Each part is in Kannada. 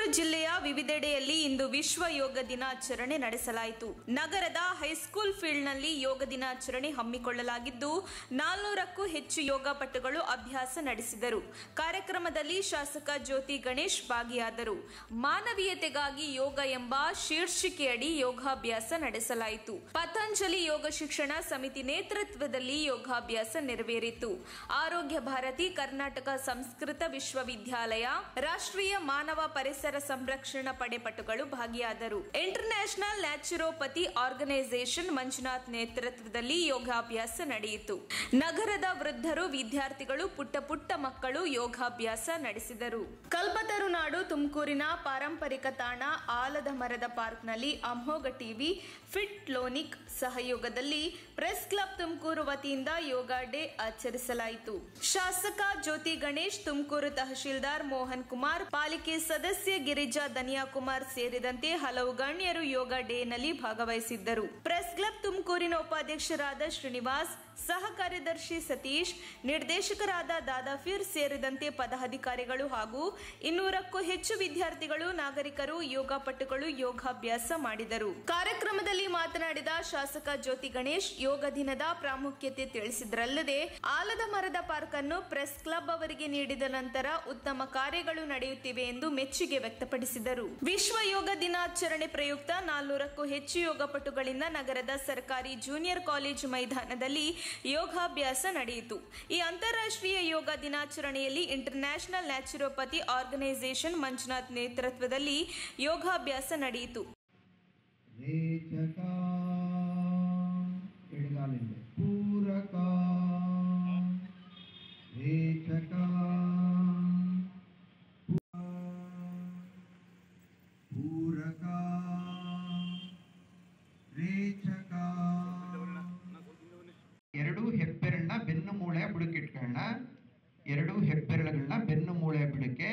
ಜಿಲ್ಲೆಯ ವಿವಿಧೆಡೆಯಲ್ಲಿ ಇಂದು ವಿಶ್ವ ಯೋಗ ದಿನಾಚರಣೆ ನಡೆಸಲಾಯಿತು ನಗರದ ಹೈಸ್ಕೂಲ್ ಫೀಲ್ಡ್ನಲ್ಲಿ ಯೋಗ ದಿನಾಚರಣೆ ಹಮ್ಮಿಕೊಳ್ಳಲಾಗಿದ್ದು ನಾಲ್ನೂರಕ್ಕೂ ಹೆಚ್ಚು ಯೋಗ ಪಟುಗಳು ಅಭ್ಯಾಸ ನಡೆಸಿದರು ಕಾರ್ಯಕ್ರಮದಲ್ಲಿ ಶಾಸಕ ಜ್ಯೋತಿ ಗಣೇಶ್ ಭಾಗಿಯಾದರು ಮಾನವೀಯತೆಗಾಗಿ ಯೋಗ ಎಂಬ ಶೀರ್ಷಿಕೆಯಡಿ ಯೋಗಾಭ್ಯಾಸ ನಡೆಸಲಾಯಿತು ಪತಂಜಲಿ ಯೋಗ ಶಿಕ್ಷಣ ಸಮಿತಿ ನೇತೃತ್ವದಲ್ಲಿ ಯೋಗಾಭ್ಯಾಸ ನೆರವೇರಿತು ಆರೋಗ್ಯ ಭಾರತಿ ಕರ್ನಾಟಕ ಸಂಸ್ಕೃತ ವಿಶ್ವವಿದ್ಯಾಲಯ ರಾಷ್ಟ್ರೀಯ ಮಾನವ ಪರಿಸರ ಸಂರಕ್ಷಣಾ ಪಡೆಪಟುಗಳು ಭಾಗಿಯಾದರು ಇಂಟರ್ನ್ಯಾಷನಲ್ ನ್ಯಾಚುರೋಪತಿ ಆರ್ಗನೈಸೇಷನ್ ಮಂಜುನಾಥ್ ನೇತೃತ್ವದಲ್ಲಿ ಯೋಗಾಭ್ಯಾಸ ನಡೆಯಿತು ನಗರದ ವೃದ್ಧರು ವಿದ್ಯಾರ್ಥಿಗಳು ಪುಟ್ಟ ಪುಟ್ಟ ಮಕ್ಕಳು ಯೋಗಾಭ್ಯಾಸ ನಡೆಸಿದರು ಕಲ್ಪತರುನಾಡು ತುಮಕೂರಿನ ಪಾರಂಪರಿಕ ತಾಣ ಆಲದ ಮರದ ಪಾರ್ಕ್ನಲ್ಲಿ ಅಮೋಘ ಟಿವಿ ಫಿಟ್ ಲೋನಿಕ್ ಸಹಯೋಗದಲ್ಲಿ ಪ್ರೆಸ್ ಕ್ಲಬ್ ತುಮಕೂರು ವತಿಯಿಂದ ಯೋಗ ಡೇ ಆಚರಿಸಲಾಯಿತು ಶಾಸಕ ಜ್ಯೋತಿ ಗಣೇಶ್ ತುಮಕೂರು ತಹಶೀಲ್ದಾರ್ ಮೋಹನ್ ಕುಮಾರ್ ಪಾಲಿಕೆ ಸದಸ್ಯ ಗಿರಿಜಾ ದನಿಯಾಕುಮಾರ್ ಸೇರಿದಂತೆ ಹಲವು ಗಣ್ಯರು ಯೋಗ ಡೇನಲ್ಲಿ ಭಾಗವಹಿಸಿದ್ದರು ಪ್ರೆಸ್ ಕ್ಲಬ್ ತುಮಕೂರಿನ ಉಪಾಧ್ಯಕ್ಷರಾದ ಶ್ರೀನಿವಾಸ್ ಸಹ ಕಾರ್ಯದರ್ಶಿ ಸತೀಶ್ ನಿರ್ದೇಶಕರಾದ ದಾದಾಫೀರ್ ಸೇರಿದಂತೆ ಪದಾಧಿಕಾರಿಗಳು ಹಾಗೂ ಇನ್ನೂರಕ್ಕೂ ಹೆಚ್ಚು ವಿದ್ಯಾರ್ಥಿಗಳು ನಾಗರಿಕರು ಯೋಗಪಟುಗಳು ಯೋಗಾಭ್ಯಾಸ ಮಾಡಿದರು ಕಾರ್ಯಕ್ರಮದಲ್ಲಿ ಮಾತನಾಡಿದ ಶಾಸಕ ಜ್ಯೋತಿ ಗಣೇಶ್ ಯೋಗ ದಿನದ ಪ್ರಾಮುಖ್ಯತೆ ತಿಳಿಸಿದ್ರಲ್ಲದೆ ಆಲದ ಮರದ ಪಾರ್ಕ್ ಅನ್ನು ಪ್ರೆಸ್ ಕ್ಲಬ್ ಅವರಿಗೆ ನೀಡಿದ ನಂತರ ಉತ್ತಮ ಕಾರ್ಯಗಳು ನಡೆಯುತ್ತಿವೆ ಎಂದು ಮೆಚ್ಚುಗೆ ವ್ಯಕ್ತಪಡಿಸಿದರು ವಿಶ್ವ ಯೋಗ ದಿನಾಚರಣೆ ಪ್ರಯುಕ್ತ ನಾಲ್ನೂರಕ್ಕೂ ಹೆಚ್ಚು ಯೋಗಪಟುಗಳಿಂದ ನಗರದ ಸರ್ಕಾರಿ ಜೂನಿಯರ್ ಕಾಲೇಜು ಮೈದಾನದಲ್ಲಿ ಯೋಗಾಭ್ಯಾಸ ನಡೆಯಿತು ಈ ಅಂತಾರಾಷ್ಟ್ರೀಯ ಯೋಗ ದಿನಾಚರಣೆಯಲ್ಲಿ ಇಂಟರ್ನ್ಯಾಷನಲ್ ನ್ಯಾಚುರೋಪತಿ ಆರ್ಗನೈಸೇಷನ್ ಮಂಜುನಾಥ್ ನೇತೃತ್ವದಲ್ಲಿ ಯೋಗಾಭ್ಯಾಸ ನಡೆಯಿತು ರೇಚಕ ಎಡಗಾಲಿಂದ ಪೂರಕ ರೇಚಕ ಪೂರಕ ರೇಚಕ ಎರಡು ಹೆಬ್ಬೆರಳನ್ನ ಬೆನ್ನು ಮೂಳೆ ಬುಡಕಿಟ್ಕೊಳ್ಳೋಣ ಎರಡು ಹೆಬ್ಬೆರಳುಗಳನ್ನ ಬೆನ್ನು ಮೂಳೆ ಬುಡಕ್ಕೆ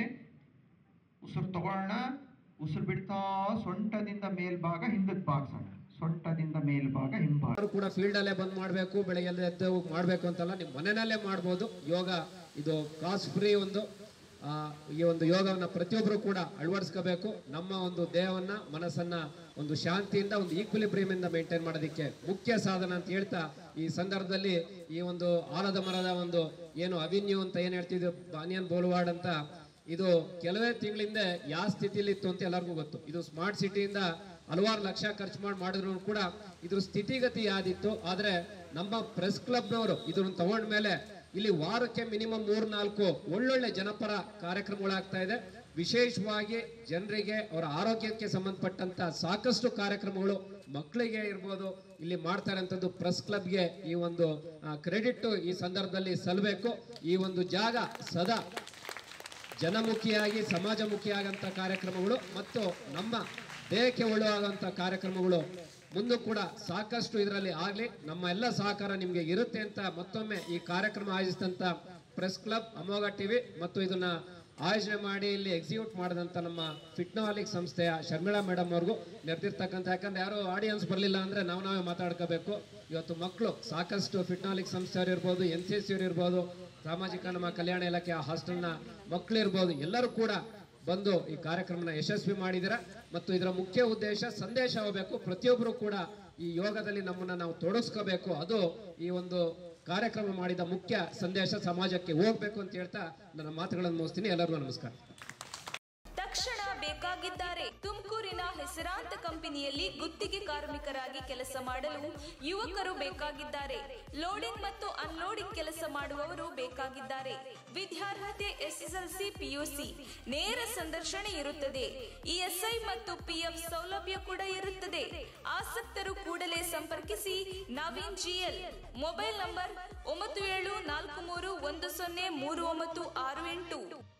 ಉಸಿರು ತಗೊಳ್ಳೋಣ ಉಸಿರು ಬಿಡ್ತಾ ಸೊಂಟದಿಂದ ಮೇಲ್ಭಾಗ ಹಿಂದಕ್ಕೆ ಬಾಗ್ಸೋಣ ಸೊಂಟದಿಂದ ಮೇಲ್ಭಾಗ ಹಿಂಭಾಗ ಎಲ್ಲರೂ ಕೂಡ ಫೀಲ್ಡ್ ಅಲ್ಲೇ ಬಂದ್ ಮಾಡಬೇಕು ಬೆಳಗ್ಗೆ ಎಲ್ಲ ಎದ್ದು ಮಾಡಬೇಕು ಅಂತಲ್ಲ ನಿಮ್ಮ ಮನೆಯಲ್ಲೇ ಮಾಡ್ಬೋದು ಯೋಗ ಇದು ಕಾಸ್ಟ್ ಫ್ರೀ ಒಂದು ಆ, ಈ ಒಂದು ಯೋಗವನ್ನ ಪ್ರತಿಯೊಬ್ಬರು ಕೂಡ ಅಳವಡಿಸ್ಕೋಬೇಕು ನಮ್ಮ ಒಂದು ದೇಹವನ್ನ ಮನಸ್ಸನ್ನ ಒಂದು ಶಾಂತಿಯಿಂದ ಒಂದು ಈಕ್ವಿಲಿಬ್ರಿಯಮ್ ಇಂದ ಮೇಂಟೈನ್ ಮಾಡೋದಕ್ಕೆ ಮುಖ್ಯ ಸಾಧನ ಅಂತ ಹೇಳ್ತಾ ಈ ಸಂದರ್ಭದಲ್ಲಿ ಈ ಒಂದು ಆಲದ ಮರದ ಒಂದು ಏನು ಅವಿನ್ಯೂ ಅಂತ ಏನ್ ಹೇಳ್ತಿದ್ವಿ ಬಾನಿಯನ್ ಬೋಲ್ವಾರ್ಡ್ ಅಂತ ಇದು ಕೆಲವೇ ತಿಂಗಳಿಂದ ಯಾವ ಸ್ಥಿತಿಲಿತ್ತು ಅಂತ ಎಲ್ಲರಿಗೂ ಗೊತ್ತು ಇದು ಸ್ಮಾರ್ಟ್ ಸಿಟಿಯಿಂದ ಹಲವಾರು ಲಕ್ಷ ಖರ್ಚು ಮಾಡಿ ಮಾಡಿದ್ರು ಕೂಡ ಇದ್ರ ಸ್ಥಿತಿಗತಿ ಯಾವ್ದಿತ್ತು ಆದ್ರೆ ನಮ್ಮ ಪ್ರೆಸ್ ಕ್ಲಬ್ನವರು ಇದನ್ನ ತಗೊಂಡ್ಮೇಲೆ ಇಲ್ಲಿ ವಾರಕ್ಕೆ ಮಿನಿಮಮ್ ಮೂರ್ ನಾಲ್ಕು ಒಳ್ಳೊಳ್ಳೆ ಜನಪರ ಕಾರ್ಯಕ್ರಮಗಳಾಗ್ತಾ ಇದೆ ವಿಶೇಷವಾಗಿ ಜನರಿಗೆ ಅವರ ಆರೋಗ್ಯಕ್ಕೆ ಸಂಬಂಧಪಟ್ಟಂತ ಸಾಕಷ್ಟು ಕಾರ್ಯಕ್ರಮಗಳು ಮಕ್ಕಳಿಗೆ ಇರ್ಬೋದು ಇಲ್ಲಿ ಮಾಡ್ತಾರೆ ಅಂತದ್ದು ಪ್ರೆಸ್ ಕ್ಲಬ್ಗೆ ಈ ಒಂದು ಕ್ರೆಡಿಟ್ ಈ ಸಂದರ್ಭದಲ್ಲಿ ಸಲ್ಲಬೇಕು ಈ ಒಂದು ಜಾಗ ಸದಾ ಜನಮುಖಿಯಾಗಿ ಸಮಾಜಮುಖಿಯಾಗಂತ ಕಾರ್ಯಕ್ರಮಗಳು ಮತ್ತು ನಮ್ಮ ದೇಹಕ್ಕೆ ಒಳ್ಳೆಯಾಗಂತ ಕಾರ್ಯಕ್ರಮಗಳು ಮುಂದೂ ಕೂಡ ಸಾಕಷ್ಟು ಇದರಲ್ಲಿ ಆಗಲಿ ನಮ್ಮ ಎಲ್ಲ ಸಹಕಾರ ನಿಮಗೆ ಇರುತ್ತೆ ಅಂತ ಮತ್ತೊಮ್ಮೆ ಈ ಕಾರ್ಯಕ್ರಮ ಆಯೋಜಿಸಿದಂಥ ಪ್ರೆಸ್ ಕ್ಲಬ್ ಅಮೋಘ ಟಿವಿ ಮತ್ತು ಇದನ್ನ ಆಯೋಜನೆ ಮಾಡಿ ಇಲ್ಲಿ ಎಕ್ಸಿಕ್ಯೂಟ್ ಮಾಡಿದಂಥ ನಮ್ಮ ಫಿಟ್ನಾಲಿಕ್ ಸಂಸ್ಥೆಯ ಶರ್ಮಿಳಾ ಮೇಡಮ್ ಅವ್ರಿಗೂ ನೆರೆದಿರ್ತಕ್ಕಂಥ ಯಾಕಂದ್ರೆ ಯಾರೋ ಆಡಿಯನ್ಸ್ ಬರಲಿಲ್ಲ ಅಂದ್ರೆ ನಾವು ನಾವೇ ಮಾತಾಡ್ಕೋಬೇಕು ಇವತ್ತು ಮಕ್ಕಳು ಸಾಕಷ್ಟು ಫಿಟ್ನಾಲಿಕ್ ಸಂಸ್ಥೆಯವರು ಇರ್ಬೋದು ಎನ್ ಸಿ ಸಿ ಇರ್ಬೋದು ಸಾಮಾಜಿಕ ನಮ್ಮ ಕಲ್ಯಾಣ ಇಲಾಖೆ ಹಾಸ್ಟೆಲ್ನ ಮಕ್ಕಳು ಇರ್ಬೋದು ಎಲ್ಲರೂ ಕೂಡ ಬಂದು ಈ ಕಾರ್ಯಕ್ರಮನ ಯಶಸ್ವಿ ಮಾಡಿದಿರ ಮತ್ತು ಇದರ ಮುಖ್ಯ ಉದ್ದೇಶ ಸಂದೇಶ ಹೋಗಬೇಕು ಪ್ರತಿಯೊಬ್ಬರು ಕೂಡ ಈ ಯೋಗದಲ್ಲಿ ನಮ್ಮನ್ನ ನಾವು ತೊಡಗಿಸ್ಕೋಬೇಕು ಅದು ಈ ಒಂದು ಕಾರ್ಯಕ್ರಮ ಮಾಡಿದ ಮುಖ್ಯ ಸಂದೇಶ ಸಮಾಜಕ್ಕೆ ಹೋಗ್ಬೇಕು ಅಂತ ಹೇಳ್ತಾ ನನ್ನ ಮಾತುಗಳನ್ನು ಮುಗಿಸ್ತೀನಿ ಎಲ್ಲರಿಗೂ ನಮಸ್ಕಾರ ತಕ್ಷಣ ಬೇಕಾಗಿದ್ದಾರೆ ತುಮಕೂರಿನ ಹೆಸರಾಂತ ಕಂಪನಿಯಲ್ಲಿ ಗುತ್ತಿಗೆ ಕಾರ್ಮಿಕರಾಗಿ ಕೆಲಸ ಮಾಡಲು ಯುವಕರು ಬೇಕಾಗಿದ್ದಾರೆ ಲೋಡಿಂಗ್ ಮತ್ತು ಅನ್ಲೋಡಿಂಗ್ ಕೆಲಸ ಮಾಡುವವರು ಬೇಕಾಗಿದ್ದಾರೆ ವಿದ್ಯಾರ್ಹತೆ ಎಸ್ಎಸ್ಎಲ್ಸಿ ಪಿಯುಸಿ ನೇರ ಸಂದರ್ಶನ ಇರುತ್ತದೆ ಇಎಸ್ಐ ಮತ್ತು ಪಿಎಫ್ ಸೌಲಭ್ಯ ಕೂಡ ಇರುತ್ತದೆ ಆಸಕ್ತರು ಕೂಡಲೇ ಸಂಪರ್ಕಿಸಿ ನವೀನ್ ಜಿಎಲ್ ಮೊಬೈಲ್ ನಂಬರ್ ಒಂಬತ್ತು ಏಳು ನಾಲ್ಕು ಮೂರು ಒಂದು ಸೊನ್ನೆ ಮೂರು ಒಂಬತ್ತು ಆರು ಎಂಟು